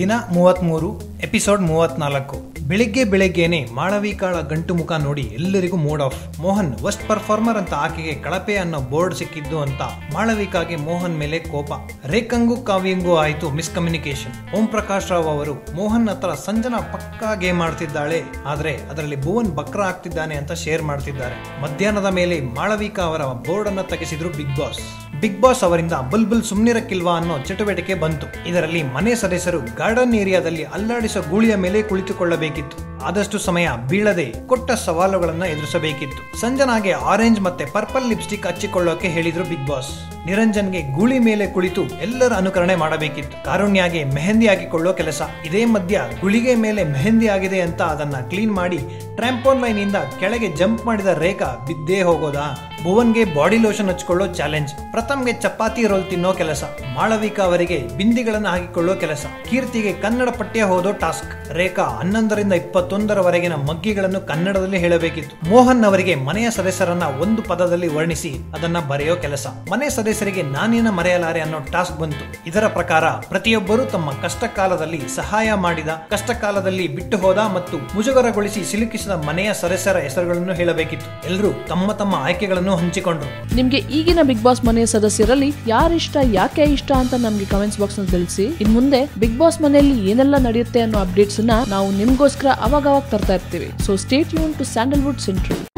ದಿನ ಮೂವತ್ಮೂರು ಎಪಿಸೋಡ್ ಮೂವತ್ನಾಲ್ಕು ಬೆಳಿಗ್ಗೆ ಬೆಳಿಗ್ಗೆನೆ ಮಾಳವಿಕಾಳ ಗಂಟು ಮುಖ ನೋಡಿ ಎಲ್ಲರಿಗೂ mood off Mohan worst performer ಅಂತ ಆಕೆಗೆ ಕಳಪೆ ಅನ್ನೋ ಬೋರ್ಡ್ ಸಿಕ್ಕಿದ್ದು ಅಂತ ಮಾಳವಿಕಾಗೆ ಮೋಹನ್ ಮೇಲೆ ಕೋಪ ರೇಖಂಗೂ ಕಾವ್ಯಂಗೂ ಆಯಿತು ಮಿಸ್ಕಮ್ಯುನಿಕೇಶನ್ ಓಂ ಪ್ರಕಾಶ್ ರಾವ್ ಅವರು ಮೋಹನ್ ಹತ್ರ ಸಂಜನಾ ಪಕ್ಕಾ ಗೇಮ್ ಆಡ್ತಿದ್ದಾಳೆ ಆದ್ರೆ ಅದರಲ್ಲಿ ಭುವನ್ ಬಕ್ರ ಆಗ್ತಿದ್ದಾನೆ ಅಂತ ಶೇರ್ ಮಾಡ್ತಿದ್ದಾರೆ ಮಧ್ಯಾಹ್ನದ ಮೇಲೆ ಮಾಳವಿಕಾ ಅವರ ಬೋರ್ಡ್ ಅನ್ನ ತೆಗೆಸಿದ್ರು ಬಿಗ್ ಬಾಸ್ ಬಿಗ್ ಬಾಸ್ ಅವರಿಂದ ಬುಲ್ಬುಲ್ ಸುಮ್ನಿರಕ್ಕಿಲ್ವಾ ಅನ್ನೋ ಚಟುವಟಿಕೆ ಬಂತು ಇದರಲ್ಲಿ ಮನೆ ಸದಸ್ಯರು ಗಾರ್ಡನ್ ಏರಿಯಾದಲ್ಲಿ ಅಲ್ಲಾಡಿಸೋ ಗೂಳಿಯ ಮೇಲೆ ಕುಳಿತುಕೊಳ್ಳಬೇಕಿತ್ತು ಆದಷ್ಟು ಸಮಯ ಬೀಳದೆ ಕೊಟ್ಟ ಸವಾಲುಗಳನ್ನ ಎದುರಿಸಬೇಕಿತ್ತು ಸಂಜನಾಗೆ ಆರೆಂಜ್ ಮತ್ತೆ ಪರ್ಪಲ್ ಲಿಪ್ಸ್ಟಿಕ್ ಹಚ್ಚಿಕೊಳ್ಳೋಕೆ ಹೇಳಿದ್ರು ಬಿಗ್ ಬಾಸ್ ನಿರಂಜನ್ಗೆ ಗೂಳಿ ಮೇಲೆ ಕುಳಿತು ಎಲ್ಲರ ಅನುಕರಣೆ ಮಾಡಬೇಕಿತ್ತು ಕಾರುಣ್ಯಾಗೆ ಮೆಹಂದಿ ಹಾಕಿಕೊಳ್ಳೋ ಕೆಲಸ ಇದೇ ಮಧ್ಯ ಗುಳಿಗೆ ಮೇಲೆ ಮೆಹಂದಿ ಆಗಿದೆ ಅಂತ ಅದನ್ನ ಕ್ಲೀನ್ ಮಾಡಿ ಟ್ರಾಂಪೋನ್ ಲೈನ್ ಇಂದ ಕೆಳಗೆ ಜಂಪ್ ಮಾಡಿದ ರೇಖಾ ಬಿದ್ದೇ ಹೋಗೋದಾ ಭುವನ್ಗೆ ಬಾಡಿ ಲೋಷನ್ ಹಚ್ಕೊಳ್ಳೋ ಚಾಲೆಂಜ್ ಪ್ರಥಮ್ಗೆ ಚಪಾತಿ ರೋಲ್ ತಿನ್ನೋ ಕೆಲಸ ಮಾಳವಿಕಾ ಅವರಿಗೆ ಬಿಂದಿಗಳನ್ನ ಹಾಕಿಕೊಳ್ಳೋ ಕೆಲಸ ಕೀರ್ತಿಗೆ ಕನ್ನಡ ಪಠ್ಯ ಓದೋ ಟಾಸ್ಕ್ ರೇಖಾ ಹನ್ನೊಂದರಿಂದ ಇಪ್ಪತ್ತೊಂದರವರೆಗಿನ ಮಗ್ಗಿಗಳನ್ನು ಕನ್ನಡದಲ್ಲಿ ಹೇಳಬೇಕಿತ್ತು ಮೋಹನ್ ಅವರಿಗೆ ಮನೆಯ ಸದಸ್ಯರನ್ನ ಒಂದು ಪದದಲ್ಲಿ ವರ್ಣಿಸಿ ಅದನ್ನ ಬರೆಯೋ ಕೆಲಸ ಮನೆ ಸದಸ್ಯರಿಗೆ ನಾನೇನ ಮರೆಯಲಾರೆ ಅನ್ನೋ ಟಾಸ್ಕ್ ಬಂತು ಇದರ ಪ್ರಕಾರ ಪ್ರತಿಯೊಬ್ಬರು ತಮ್ಮ ಕಷ್ಟ ಕಾಲದಲ್ಲಿ ಸಹಾಯ ಮಾಡಿದ ಕಷ್ಟ ಕಾಲದಲ್ಲಿ ಬಿಟ್ಟು ಹೋದ ಮತ್ತು ಮುಜುಗರಗೊಳಿಸಿ ಸಿಲುಕಿಸಿದ ಮನೆಯ ಸದಸ್ಯರ ಹೆಸರುಗಳನ್ನು ಹೇಳಬೇಕಿತ್ತು ಎಲ್ಲರೂ ತಮ್ಮ ತಮ್ಮ ಆಯ್ಕೆಗಳನ್ನು ಹಂಚಿಕೊಂಡ್ರು ನಿಮ್ಗೆ ಈಗಿನ ಬಿಗ್ ಬಾಸ್ ಮನೆಯ ಸದಸ್ಯರಲ್ಲಿ ಯಾರಿಷ್ಟ ಯಾಕೆ ಇಷ್ಟ ಅಂತ ನಮ್ಗೆ ಕಮೆಂಟ್ಸ್ ಬಾಕ್ಸ್ ನಲ್ಲಿ ತಿಳಿಸಿ ಇನ್ ಮುಂದೆ ಬಿಗ್ ಬಾಸ್ ಮನೆಯಲ್ಲಿ ಏನೆಲ್ಲ ನಡೆಯುತ್ತೆ ಅನ್ನೋ ಅಪ್ಡೇಟ್ಸ್ ನ ನಾವು ನಿಮ್ಗೋಸ್ಕರ ಅವಾಗ ಅವಾಗ ತರ್ತಾ ಇರ್ತೀವಿ ಸೊ ಸ್ಟೇಟ್ ಯೂನ್ ಟು ಸ್ಯಾಂಡಲ್ವುಡ್ ಸೆಂಟ್ರಲ್